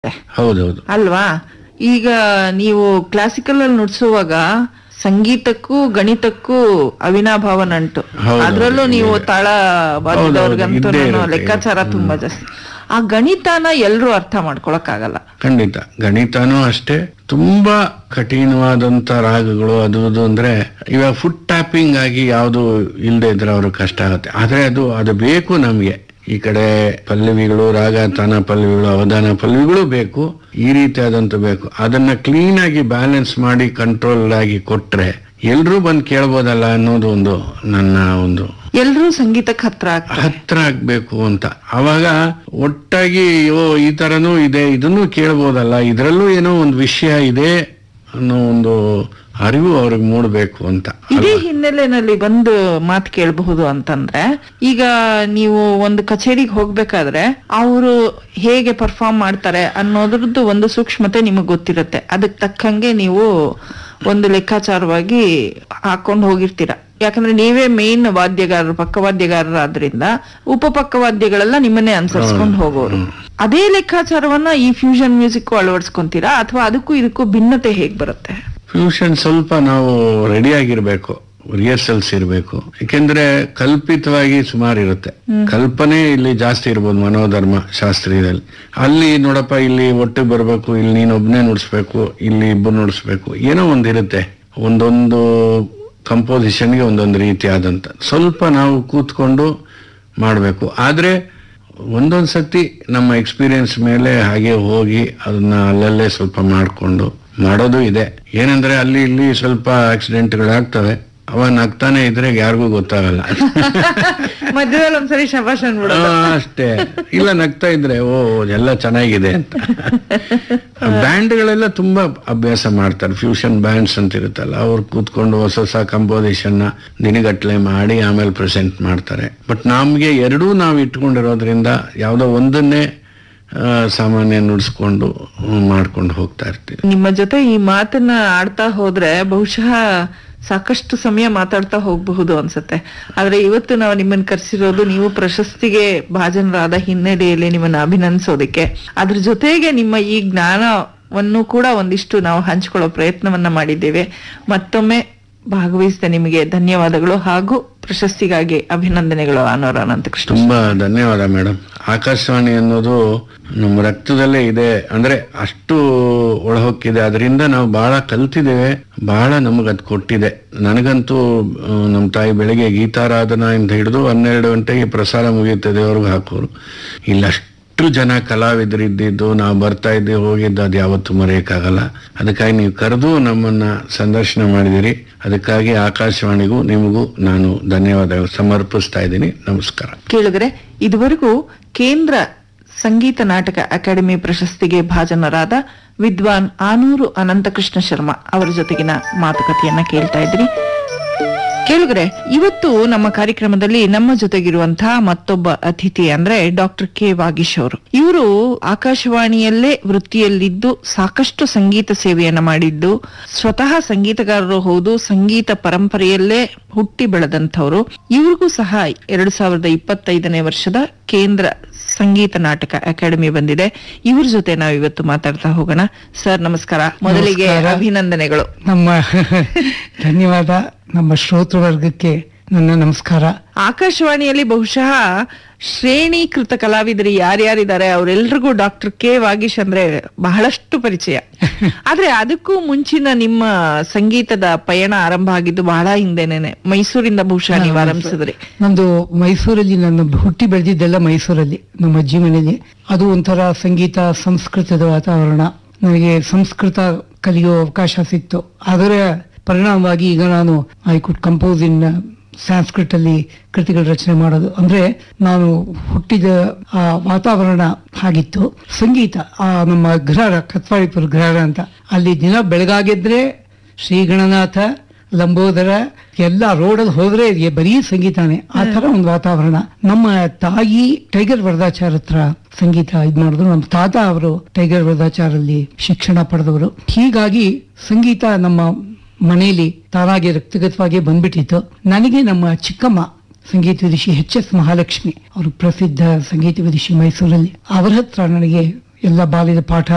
ಹೌದೌದು ಅಲ್ವಾ ಈಗ ನೀವು ಕ್ಲಾಸಿಕಲ್ ಅಲ್ಲಿ ನುಡ್ಸುವಾಗ ಸಂಗೀತಕ್ಕೂ ಗಣಿತಕ್ಕೂ ಅವಿನಾಭಾವ ನಂಟು ಹೌದು, ಅದ್ರಲ್ಲೂ ಹೌದು, ನೀವು ಇದೆ. ತಾಳ ವಾದ್ಯದವ್ರಿಗಂತೂ ಇದ್ದೇ ಇರುತ್ತೆ, ಲೆಕ್ಕಾಚಾರ ಇರುತ್ತೆ. ತುಂಬಾ ಜಾಸ್ತಿ ಆ ಗಣಿತನ ಎಲ್ರೂ ಅರ್ಥ ಮಾಡ್ಕೊಳಕ್ ಆಗಲ್ಲ ಖಂಡಿತ ಗಣಿತನೂ ಅಷ್ಟೇ ತುಂಬಾ ಕಠಿಣವಾದಂತ ರಾಗಗಳು ಅದು ಇದು ಅಂದ್ರೆ ಇವಾಗ ಫುಡ್ ಟ್ಯಾಪಿಂಗ್ ಆಗಿ ಯಾವುದು ಇಲ್ಲದೆ ಇದ್ರೆ ಅವ್ರಿಗೆ ಕಷ್ಟ ಆಗುತ್ತೆ ಆದ್ರೆ ಅದು ಅದು ಬೇಕು ನಮ್ಗೆ ಈ ಕಡೆ ಪಲ್ಲವಿಗಳು ರಾಗ ತಾನ ಪಲ್ಲವಿಗಳು ಅವಧಾನ ಪಲ್ಲವಿಗಳು ಬೇಕು ಈ ರೀತಿಯಾದಂತ ಬೇಕು ಅದನ್ನ ಕ್ಲೀನ್ ಆಗಿ ಬ್ಯಾಲೆನ್ಸ್ ಮಾಡಿ ಕಂಟ್ರೋಲ್ ಆಗಿ ಕೊಟ್ರೆ ಎಲ್ರೂ ಬಂದು ಕೇಳ್ಬೋದಲ್ಲ ಅನ್ನೋದು ಒಂದು ನನ್ನ ಒಂದು ಎಲ್ರೂ ಸಂಗೀತಕ್ಕೆ ಹತ್ರ ಆಗ್ತಾರೆ ಹತ್ರ ಆಗ್ಬೇಕು ಅಂತ ಅವಾಗ ಒಟ್ಟಾಗಿ ಓ ಈ ತರನೂ ಇದೆ ಇದನ್ನು ಕೇಳ್ಬೋದಲ್ಲ ಇದ್ರಲ್ಲೂ ಏನೋ ಒಂದು ವಿಷಯ ಇದೆ ಅನ್ನೋ ಒಂದು ಅರಿವು ಅವ್ರಿಗೆ ಮೂಡಬೇಕು ಅಂತ ಇದೇ ಹಿನ್ನೆಲೆನಲ್ಲಿ ಒಂದು ಮಾತು ಕೇಳಬಹುದು ಅಂತಂದ್ರೆ ಈಗ ನೀವು ಒಂದು ಕಚೇರಿಗೆ ಹೋಗ್ಬೇಕಾದ್ರೆ ಅವರು ಹೇಗೆ ಪರ್ಫಾರ್ಮ್ ಮಾಡ್ತಾರೆ ಅನ್ನೋದ್ರದ್ದು ಒಂದು ಸೂಕ್ಷ್ಮತೆ ನಿಮಗೆ ಗೊತ್ತಿರುತ್ತೆ ಅದಕ್ಕೆ ತಕ್ಕಂಗೆ ನೀವು ಒಂದು ಲೆಕ್ಕಾಚಾರವಾಗಿ ಹಾಕೊಂಡು ಹೋಗಿರ್ತೀರ ಯಾಕಂದ್ರೆ ನೀವೇ ಮೇನ್ ವಾದ್ಯಗಾರರು ಪಕ್ಕವಾದ್ಯಗಾರರಾದ್ರಿಂದ ಉಪ ಪಕ್ಕವಾದ್ಯಗಳೆಲ್ಲ ನಿಮ್ಮನ್ನೇ ಅನುಸರಿಸ್ಕೊಂಡು ಹೋಗೋರು ಅದೇ ಲೆಕ್ಕಾಚಾರವನ್ನ ಈ ಫ್ಯೂಷನ್ ಮ್ಯೂಸಿಕ್ ಅಳವಡಿಸ್ಕೊಂತೀರಾ ಅಥವಾ ಅದಕ್ಕೂ ಇದಕ್ಕೂ ಭಿನ್ನತೆ ಹೇಗ್ ಬರುತ್ತೆ ಫ್ಯೂಷನ್ ಸ್ವಲ್ಪ ನಾವು ರೆಡಿ ಆಗಿರ್ಬೇಕು ರಿಹರ್ಸಲ್ಸ್ ಇರಬೇಕು ಯಾಕೆಂದ್ರೆ ಕಲ್ಪಿತವಾಗಿ ಸುಮಾರು ಇರುತ್ತೆ ಕಲ್ಪನೆ ಇಲ್ಲಿ ಜಾಸ್ತಿ ಇರ್ಬೋದು ಮನೋಧರ್ಮ ಶಾಸ್ತ್ರೀಯದಲ್ಲಿ ಅಲ್ಲಿ ನೋಡಪ್ಪ ಇಲ್ಲಿ ಒಟ್ಟು ಬರಬೇಕು ಇಲ್ಲಿ ನೀನು ಒಬ್ನೇ ನುಡಿಸ್ಬೇಕು ಇಲ್ಲಿ ಇಬ್ಬರು ನುಡಿಸ್ಬೇಕು ಏನೋ ಒಂದಿರುತ್ತೆ ಒಂದೊಂದು ಕಂಪೋಸಿಷನ್ಗೆ ಒಂದೊಂದು ರೀತಿಯಾದಂತ ಸ್ವಲ್ಪ ನಾವು ಕೂತ್ಕೊಂಡು ಮಾಡಬೇಕು ಆದ್ರೆ ಒಂದೊಂದು ಸತಿ ನಮ್ಮ ಎಕ್ಸ್ಪೀರಿಯನ್ಸ್ ಮೇಲೆ ಹಾಗೆ ಹೋಗಿ ಅದನ್ನ ಅಲ್ಲಲ್ಲೇ ಸ್ವಲ್ಪ ಮಾಡಿಕೊಂಡು ಮಾಡೋದು ಇದೆ ಏನಂದ್ರೆ ಅಲ್ಲಿ ಇಲ್ಲಿ ಸ್ವಲ್ಪ ಆಕ್ಸಿಡೆಂಟ್ಗಳಾಗ್ತವೆ ಅವ ನಗ್ತಾನೆ ಇದ್ರೆ ಯಾರಿಗೂ ಗೊತ್ತಾಗಲ್ಲ ಮಧ್ಯದಲ್ಲಿ ಒಂದ್ಸರಿ ಶಬಾಷ್ ಅನ್ಬಿಡ ಆ, ಅಷ್ಟೇ ಇಲ್ಲ ನಗ್ತಾ ಇದ್ರೆ ಓ ಎಲ್ಲ ಚೆನ್ನಾಗಿದೆ ಅಂತ ಬ್ಯಾಂಡ್ಗಳೆಲ್ಲ ತುಂಬಾ ಅಭ್ಯಾಸ ಮಾಡ್ತಾರೆ ಫ್ಯೂಷನ್ ಬ್ಯಾಂಡ್ಸ್ ಅಂತ ಇರುತ್ತಲ್ಲ ಅವ್ರು ಕೂತ್ಕೊಂಡು ಹೊಸ ಹೊಸ ಕಂಪೋಸಿಷನ್ ನ ದಿನಗಟ್ಲೆ ಮಾಡಿ ಆಮೇಲೆ ಪ್ರೆಸೆಂಟ್ ಮಾಡ್ತಾರೆ ಬಟ್ ನಮ್ಗೆ ಎರಡೂ ನಾವು ಇಟ್ಕೊಂಡಿರೋದ್ರಿಂದ ಯಾವುದೋ ಒಂದನ್ನೇ ಆ, ಸಾಮಾನ್ಯ ನುಡಿಸ್ಕೊಂಡು ಮಾಡ್ಕೊಂಡು ಹೋಗ್ತಾ ಇರ್ತೀವಿ ನಿಮ್ಮ ಜೊತೆ ಈ ಮಾತನ್ನ ಆಡ್ತಾ ಹೋದ್ರೆ ಬಹುಶಃ ಸಾಕಷ್ಟು ಸಮಯ ಮಾತಾಡ್ತಾ ಹೋಗಬಹುದು ಅನ್ಸುತ್ತೆ ಆದ್ರೆ ಇವತ್ತು ನಾವು ನಿಮ್ಮನ್ನ ಕರೆಸಿರೋದು ನೀವು ಪ್ರಶಸ್ತಿಗೆ ಭಾಜನರಾದ ಹಿನ್ನೆಲೆಯಲ್ಲಿ ನಿಮ್ಮನ್ನ ಅಭಿನಂದಿಸೋದಕ್ಕೆ ಅದ್ರ ಜೊತೆಗೆ ನಿಮ್ಮ ಈ ಜ್ಞಾನವನ್ನು ಕೂಡ ಒಂದಿಷ್ಟು ನಾವು ಹಂಚ್ಕೊಳ್ಳೋ ಪ್ರಯತ್ನವನ್ನ ಮಾಡಿದ್ದೇವೆ ಮತ್ತೊಮ್ಮೆ ಭಾಗವಹಿಸಿದ ನಿಮಗೆ ಧನ್ಯವಾದಗಳು ಹಾಗೂ ಪ್ರಶಸ್ತಿಗಾಗಿ ಅಭಿನಂದನೆಗಳು ಅನೋರ ಅನಂತಕೃಷ್ಣ ತುಂಬಾ ಧನ್ಯವಾದ ಮೇಡಮ್ ಆಕಾಶವಾಣಿ ಅನ್ನೋದು ನಮ್ಮ ರಕ್ತದಲ್ಲೇ ಇದೆ ಅಂದ್ರೆ ಅಷ್ಟು ಒಳಹೊಕ್ಕಿದೆ ಅದರಿಂದ ನಾವು ಬಹಳ ಕಲ್ತಿದ್ದೇವೆ ಬಹಳ ನಮಗೆ ಅದು ಕೊಟ್ಟಿದೆ ನನಗಂತೂ ಆ, ನಮ್ಮ ತಾಯಿ ಬೆಳಿಗ್ಗೆ ಗೀತಾರಾಧನಾ ಇಂದ ಹಿಡಿದು ಹನ್ನೆರಡು ಗಂಟೆಗೆ ಪ್ರಸಾರ ಮುಗಿಯುತ್ತದೆ ಅವ್ರಿಗೆ ಹಾಕೋರು ಇಲ್ಲಷ್ಟು ಜನ ಕಲಾವಿದರು ಇದ್ದಿದ್ದು ನಾವು ಬರ್ತಾ ಇದ್ದೆ ಹೋಗಿದ್ದು ಅದು ಯಾವತ್ತೂ ಮರೆಯಕ್ಕಾಗಲ್ಲ ಅದಕ್ಕಾಗಿ ನೀವು ಕರೆದು ನಮ್ಮನ್ನ ಸಂದರ್ಶನ ಮಾಡಿದಿರಿ ಅದಕ್ಕಾಗಿ ಆಕಾಶವಾಣಿಗೂ ನಿಮಗೂ ನಾನು ಧನ್ಯವಾದ ಸಮರ್ಪಿಸ್ತಾ ಇದ್ದೀನಿ ನಮಸ್ಕಾರ ಕೇಳಿದ್ರೆ ಇದುವರೆಗೂ ಕೇಂದ್ರ ಸಂಗೀತ ನಾಟಕ ಅಕಾಡೆಮಿ ಪ್ರಶಸ್ತಿಗೆ ಭಾಜನರಾದ ವಿದ್ವಾನ್ ಆನೂರು ಅನಂತಕೃಷ್ಣ ಶರ್ಮಾ ಅವರ ಜೊತೆಗಿನ ಮಾತುಕತೆಯನ್ನ ಕೇಳ್ತಾ ಇದ್ರಿ ಕೇಳಿದ್ರೆ ಇವತ್ತು ನಮ್ಮ ಕಾರ್ಯಕ್ರಮದಲ್ಲಿ ನಮ್ಮ ಜೊತೆಗಿರುವಂತಹ ಮತ್ತೊಬ್ಬ ಅತಿಥಿ ಅಂದ್ರೆ ಡಾಕ್ಟರ್ ಕೆ ವಾಗೀಶ್ ಅವರು ಇವರು ಆಕಾಶವಾಣಿಯಲ್ಲೇ ವೃತ್ತಿಯಲ್ಲಿದ್ದು ಸಾಕಷ್ಟು ಸಂಗೀತ ಸೇವೆಯನ್ನ ಮಾಡಿದ್ದು ಸ್ವತಃ ಸಂಗೀತಗಾರರು ಹೌದು ಸಂಗೀತ ಪರಂಪರೆಯಲ್ಲೇ ಹುಟ್ಟಿ ಬೆಳೆದಂಥವ್ರು ಇವ್ರಿಗೂ ಸಹ ಎರಡ್ ಸಾವಿರದ ಇಪ್ಪತ್ತೈದನೇ ವರ್ಷದ ಕೇಂದ್ರ ಸಂಗೀತ ನಾಟಕ ಅಕಾಡೆಮಿ ಬಂದಿದೆ ಇವ್ರ ಜೊತೆ ನಾವು ಇವತ್ತು ಮಾತಾಡ್ತಾ ಹೋಗೋಣ ಸರ್ ನಮಸ್ಕಾರ ಮೊದಲಿಗೆ ನಮಸ್ಕಾರ. ಅಭಿನಂದನೆಗಳು ನಮ್ಮ ಧನ್ಯವಾದ ನಮ್ಮ ಶ್ರೋತೃವರ್ಗಕ್ಕೆ ನನ್ನ ನಮಸ್ಕಾರ ಆಕಾಶವಾಣಿಯಲ್ಲಿ ಬಹುಶಃ ಶ್ರೇಣೀಕೃತ ಕಲಾವಿದರು ಯಾರ್ಯಾರಿದ್ದಾರೆ ಅವರೆಲ್ರಿಗೂ ಡಾಕ್ಟರ್ ಕೆ ವಾಗೀಶ್ ಅಂದ್ರೆ ಬಹಳಷ್ಟು ಪರಿಚಯ ಆದ್ರೆ ಅದಕ್ಕೂ ಮುಂಚಿನ ನಿಮ್ಮ ಸಂಗೀತದ ಪಯಣ ಆರಂಭ ಆಗಿದ್ದು ಬಹಳ ಹಿಂದೆನೇನೆ ಮೈಸೂರಿಂದ ಬಹುಶಃ ನೀವು ಆರಂಭಿಸಿದ್ರಿ ನಂದು ಮೈಸೂರಲ್ಲಿ ನಾನು ಹುಟ್ಟಿ ಬೆಳೆದಿದ್ದೆಲ್ಲ ಮೈಸೂರಲ್ಲಿ ನಮ್ಮ ಅಜ್ಜಿ ಮನೆಯಲ್ಲಿ ಅದು ಒಂಥರ ಸಂಗೀತ ಸಂಸ್ಕೃತದ ವಾತಾವರಣ ನನಗೆ ಸಂಸ್ಕೃತ ಕಲಿಯೋ ಅವಕಾಶ ಸಿಕ್ತು ಅದರ ಪರಿಣಾಮವಾಗಿ ಈಗ ನಾನು I could compose in Sanskrit ಅಲ್ಲಿ ಕೃತಿಗಳ ರಚನೆ ಮಾಡೋದು ಅಂದ್ರೆ ನಾನು ಹುಟ್ಟಿದ ಆ ವಾತಾವರಣ ಹಾಗಿತ್ತು ಸಂಗೀತ ಆ ನಮ್ಮ ಗ್ರಹ ಕತ್ವಾಳಿಪುರ ಗ್ರಹ ಅಂತ ಅಲ್ಲಿ ದಿನ ಬೆಳಗಾಗಿದ್ರೆ ಶ್ರೀ ಗಣನಾಥ ಲಂಬೋದರ ಎಲ್ಲ ರೋಡಲ್ಲಿ ಹೋದ್ರೆ ಇದ್ಗೆ ಬರೀ ಸಂಗೀತಾನೆ ಆ ತರ ಒಂದು ವಾತಾವರಣ ನಮ್ಮ ತಾಯಿ ಟೈಗರ್ ವರದಾಚಾರ ಹತ್ರ ಸಂಗೀತ ಇದ್ ಮಾಡಿದ್ರು ನಮ್ಮ ತಾತ ಅವರು ಟೈಗರ್ ವರದಾಚಾರಲ್ಲಿ ಶಿಕ್ಷಣ ಪಡೆದವರು ಹೀಗಾಗಿ ಸಂಗೀತ ನಮ್ಮ ಮನೆಯಲ್ಲಿ ತಾನಾಗಿ ರಕ್ತಗತವಾಗಿ ಬಂದ್ಬಿಟ್ಟಿತ್ತು ನನಗೆ ನಮ್ಮ ಚಿಕ್ಕಮ್ಮ ಸಂಗೀತ ವಿದುಷಿ ಎಚ್ ಎಸ್ ಮಹಾಲಕ್ಷ್ಮಿ ಅವರು ಪ್ರಸಿದ್ಧ ಸಂಗೀತ ವಿದುಷಿ ಮೈಸೂರಲ್ಲಿ ಅವರ ಹತ್ರ ನನಗೆ ಎಲ್ಲ ಬಾಲ್ಯದ ಪಾಠ